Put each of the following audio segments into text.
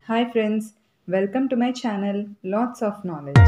Hi friends, welcome to my channel Lots of Knowledge.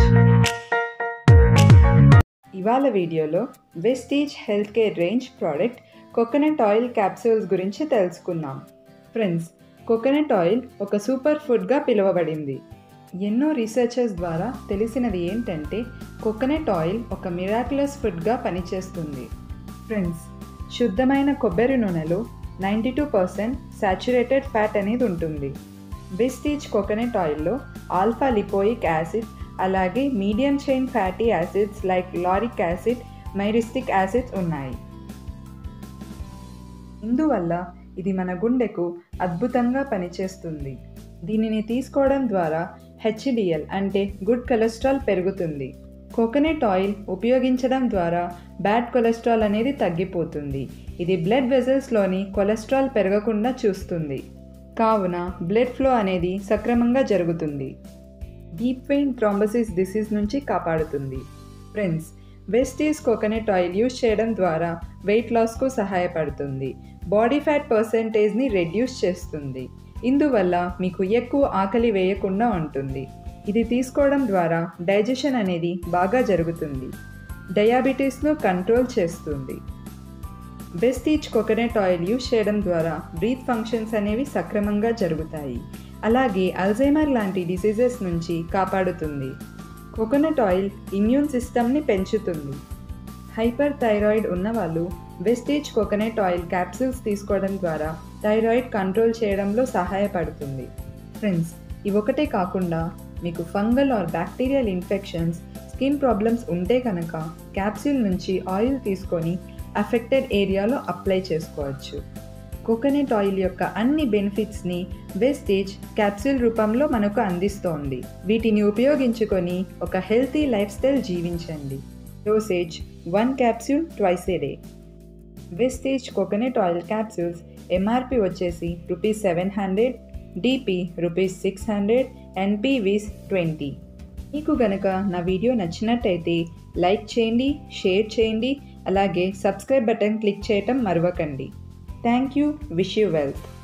ఇవాళ వీడియోలో Vestige health care range product coconut oil capsules గురించి తెలుసుకుందాం friends coconut oil ఒక super ఫుడ్గా పిలువబడింది ఎన్నో రీసెర్చర్స్ ద్వారా తెలిసినది ఏంటంటే కోకోనట్ ఆయిల్ ఒక మిరాకులస్ ఫుడ్గా పనిచేస్తుంది ఫ్రెండ్స్ శుద్ధమైన కొబ్బరి నూనెలో ninety two percent saturated fat అనేది ఉంటుంది వెస్టీజ్ కోకోనట్ ఆయిల్లో ఆల్ఫా లిపోయిక్ యాసిడ్ అలాగే medium chain fatty acids like lauric acid myristic acids ఉన్నాయి ఇందువల్ల ఇది మన గుండెకు అద్భుతంగా పనిచేస్తుంది దీనిని తీసుకోవడం ద్వారా హెచ్డిఎల్ అంటే గుడ్ కొలెస్ట్రాల్ పెరుగుతుంది కోకోనట్ ఆయిల్ ఉపయోగించడం ద్వారా బ్యాడ్ కొలెస్ట్రాల్ అనేది తగ్గిపోతుంది ఇది బ్లడ్ వెజల్స్లోని కొలెస్ట్రాల్ పెరగకుండా చూస్తుంది కావున బ్లడ్ ఫ్లో అనేది సక్రమంగా జరుగుతుంది డీప్ వెయిన్ థ్రాంబసిస్ డిసీజ్ నుంచి కాపాడుతుంది friends Vestige coconut oil use చేయడం ద్వారా వెయిట్ లాస్కు సహాయపడుతుంది బాడీ ఫ్యాట్ పర్సంటేజ్ని రెడ్యూస్ చేస్తుంది ఇందువల్ల మీకు ఎక్కువ ఆకలి వేయకుండా ఉంటుంది ఇది తీసుకోవడం ద్వారా డైజెషన్ అనేది బాగా జరుగుతుంది డయాబెటీస్ను కంట్రోల్ చేస్తుంది బెస్టీచ్ కోకోనట్ ఆయిల్ యూజ్ చేయడం ద్వారా బ్రీత్ ఫంక్షన్స్ అనేవి సక్రమంగా జరుగుతాయి అలాగే అల్జైమర్ లాంటి డిసీజెస్ నుంచి కాపాడుతుంది కోకోనట్ ఆయిల్ ఇమ్యూన్ సిస్టమ్ని పెంచుతుంది హైపర్ థైరాయిడ్ ఉన్నవాళ్ళు వెస్టేజ్ కోకోనట్ ఆయిల్ క్యాప్సూల్స్ తీసుకోవడం ద్వారా థైరాయిడ్ కంట్రోల్ చేయడంలో సహాయపడుతుంది ఫ్రెండ్స్ ఇవొకటే కాకుండా మీకు fungal or bacterial infections skin problems ఉంటే కనుక క్యాప్సూల్ నుంచి ఆయిల్ తీసుకొని అఫెక్టెడ్ ఏరియాలో అప్లై చేసుకోవచ్చు కోకోనట్ ఆయిల్ యొక్క అన్ని బెనిఫిట్స్ని వేస్టేజ్ క్యాప్సూల్ రూపంలో మనకు అందిస్తోంది వీటిని ఉపయోగించుకొని ఒక హెల్తీ లైఫ్ స్టైల్ జీవించండి dosage one capsule twice a day Vestige coconut oil capsules MRP వచ్చేసి rupees seven hundred DP rupees six hundred NPVs twenty మీకు గనక నా వీడియో నచ్చినట్టయితే లైక్ చేయండి షేర్ చేయండి అలాగే సబ్స్క్రైబ్ బటన్ క్లిక్ చేయటం మరవకండి thank you wish you wealth